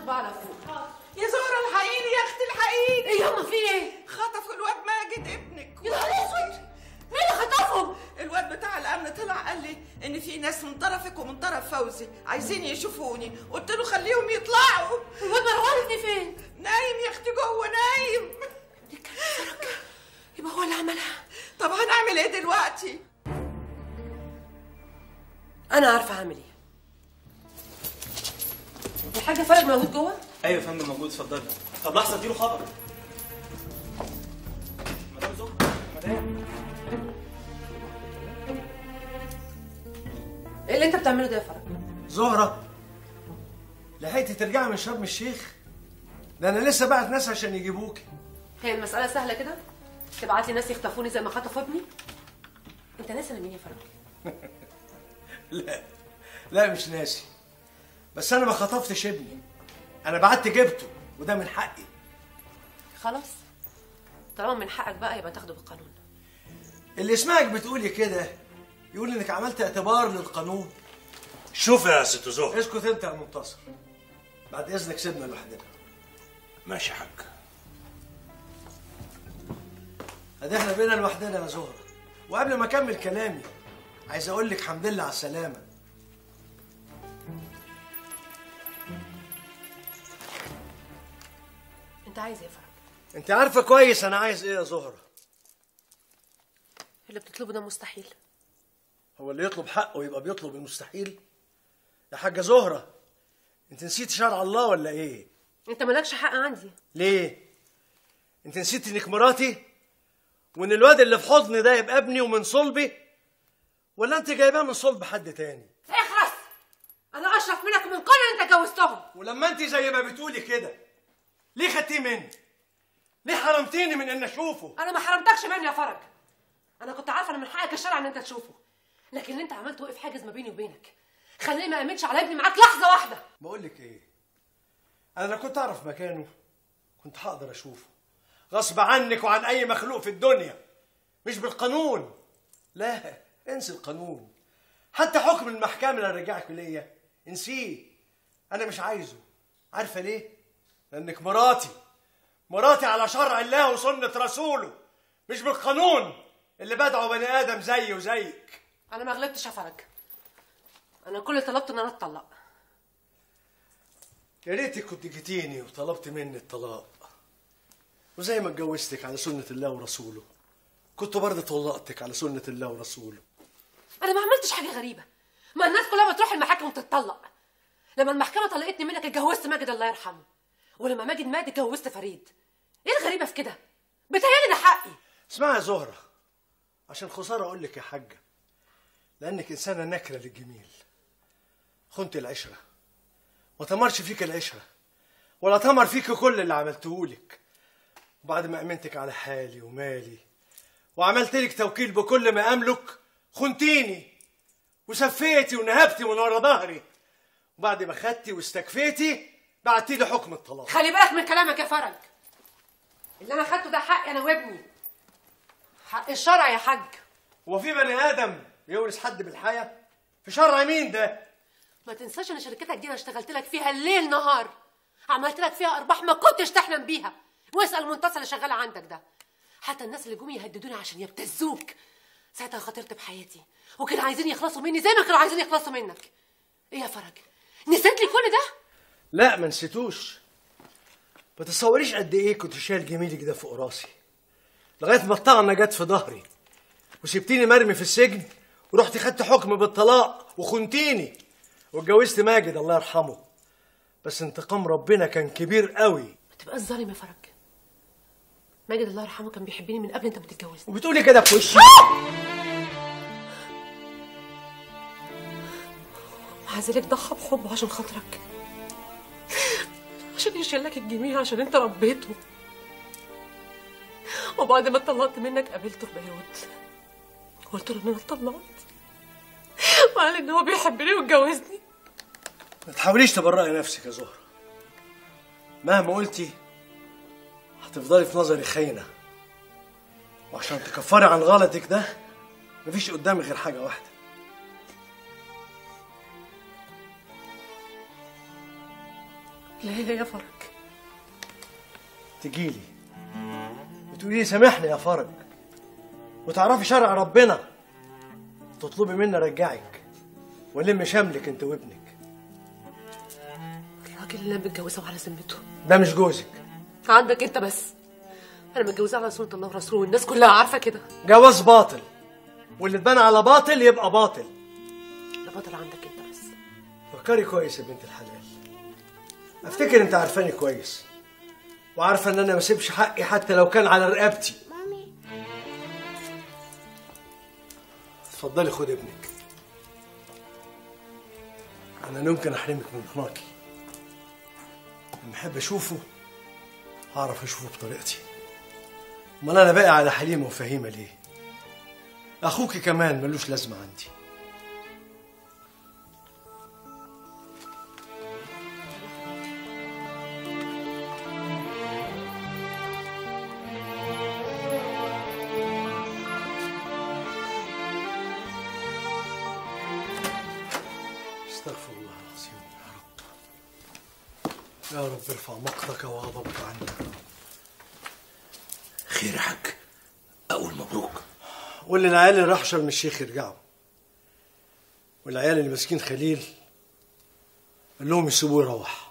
بقى على فوق يا زهرة الحقيني يا اختي الحقيني ايه ياما في ايه؟ خطفوا الواد ماجد ابنك يا نهار اسود مين اللي خطفهم؟ الواد بتاع الامن طلع قال لي ان في ناس من طرفك ومن طرف فوزي عايزين يشوفوني قلت له خليهم يطلعوا الواد مروان ابني فين؟ نايم يا اختي جوه نايم دي كانت سرقة يبقى هو اللي عملها طب هنعمل ايه دلوقتي انا عارفه اعمل ايه الحاجه فرج موجود جوه؟ ايوه يا فندم موجود اتفضلي طب لحظه اديله خبر مدام زهره مدام ايه اللي انت بتعمله ده يا فرج؟ زهرة لحقتي ترجعي من شرم الشيخ ده انا لسه بعت ناس عشان يجيبوكي هي المسألة سهلة كده؟ تبعت لي ناس يخطفوني زي ما خطفوا ابني؟ انت ناسي انا مين يا فرج؟ لا لا مش ناسي بس انا ما خطفتش ابني انا بعت جبته وده من حقي خلاص طالما من حقك بقى يبقى تاخده بالقانون اللي يسمعك بتقولي كده يقول انك عملت اعتبار للقانون شوف يا ست زهر اسكت انت يا منتصر بعد اذنك سيبنا لوحدنا ماشي يا حاج ادي احنا بينا لوحدنا يا زهرة وقبل ما اكمل كلامي عايز اقول لك حمد لله على السلامه انت عايز ايه يا فرج؟ انت عارفه كويس انا عايز ايه يا زهرة اللي بتطلبه ده مستحيل هو اللي يطلب حقه يبقى بيطلب المستحيل يا حاجه زهرة انت نسيت شرع الله ولا ايه انت مالكش حق عندي ليه انت نسيت انك مراتي وان الواد اللي في حضني ده يبقى ابني ومن صلبي ولا انت جايباه من صلب حد تاني اخرس انا اشرف منك من كل اللي انت جوزتهم ولما انت زي ما بتقولي كده ليه خدتيه مني ليه حرمتيني من ان اشوفه انا ما حرمتكش مني يا فرج انا كنت عارفه ان من حقك الشرع ان انت تشوفه لكن اللي انت عملته وقف حاجز ما بيني وبينك خليني ما امنش على ابني معاك لحظه واحده بقول لك ايه انا لو كنت اعرف مكانه كنت هقدر اشوفه غصب عنك وعن اي مخلوق في الدنيا مش بالقانون لا انسي القانون حتى حكم المحكمه اللي رجعك ليا انسيه انا مش عايزه عارفه ليه لانك مراتي مراتي على شرع الله وسنه رسوله مش بالقانون اللي بدعوا بني ادم زيي وزيك انا ما غلبتش يا فرج انا كل اللي طلبته ان انا اتطلق يا ريتك كنت جيتيني وطلبت مني الطلاق وزي ما اتجوزتك على سنة الله ورسوله كنت برضه طلقتك على سنة الله ورسوله انا ما عملتش حاجه غريبه ما الناس كلها بتروح المحاكم وتتطلق لما المحكمه طلقتني منك اتجوزت ماجد الله يرحمه ولما ماجد مات اتجوزت فريد ايه الغريبه في كده بتهيألي ده حقي اسمعي يا زهرة عشان خسارة أقول لك يا حاجة لأنك إنسانة نكرة للجميل خنت العشرة ما تمرش فيك العشرة ولا تمر فيك كل اللي عملتهولك وبعد ما أمنتك على حالي ومالي وعملت لك توكيل بكل ما أملك خنتيني وسفيتي ونهبتي من ورا ظهري وبعد ما خدتي واستكفيتي بعتي لي حكم الطلاق خلي بالك من كلامك يا فرج اللي انا خدته ده حقي انا وابني حق الشرع يا حاج هو في بني آدم يورث حد بالحياة في شرع مين ده ما تنساش ان شركتك دي انا اشتغلت لك فيها الليل نهار عملت لك فيها ارباح ما كنتش تحلم بيها واسال منتصر اللي شغاله عندك ده حتى الناس اللي جم يهددوني عشان يبتزوك ساعتها خاطرت بحياتي وكانوا عايزين يخلصوا مني زي ما كانوا عايزين يخلصوا منك ايه يا فرج نسيت لي كل ده لا ما نسيتوش ما تتصوريش قد ايه كنت شايل جميلك ده فوق راسي لغايه ما الطعنه جت في ظهري وسبتيني مرمي في السجن ورحت خدت حكم بالطلاق وخنتيني واتجوزت ماجد الله يرحمه بس انتقام ربنا كان كبير قوي ما تبقاش ظالم يا فرج ماجد الله يرحمه كان بيحبني من قبل انت ما تتجوزني وبتقولي كده في وشي مع ذلك ضحى بحبه عشان خاطرك عشان يشيلك الجميل عشان انت ربيته وبعد ما اتطلقت منك قابلته في بيروت قلت له ان انا اتطلقت وقال ان هو بيحبني واتجوزني ما تحاوليش تبرئي نفسك يا زهرة مهما قلتي هتفضلي في نظري خاينة وعشان تكفري عن غلطك ده مفيش قدامي غير حاجة واحدة لا يا فرج تجيلي وتقولي لي سامحني يا فرج وتعرفي شرع ربنا تطلبي مني ارجعك والم شملك انت وابنك الراجل اللي انا متجوزه على ذمته ده مش جوزك عندك انت بس انا متجوزه على سنه الله ورسوله والناس كلها عارفه كده جواز باطل واللي اتبنى على باطل يبقى باطل لا بطل عندك انت بس فكري كويس يا بنت الحلال افتكر انت عارفاني كويس وعارفه ان انا ما اسيبش حقي حتى لو كان على رقبتي مامي اتفضلي خد ابنك انا لا يمكن احرمك من هناكي لما احب اشوفه هعرف اشوفه بطريقتي امال انا باقي على حليمه وفهيمه ليه اخوكي كمان ملوش لازمه عندي استغفر الله العظيم يا رب يا رب ارفع مقتك وغضبك عنا خير يا حاج اقول مبروك قول للعيال اللي راحوا شرم الشيخ يرجعوا والعيال اللي ماسكين خليل قول لهم يسيبوه يروح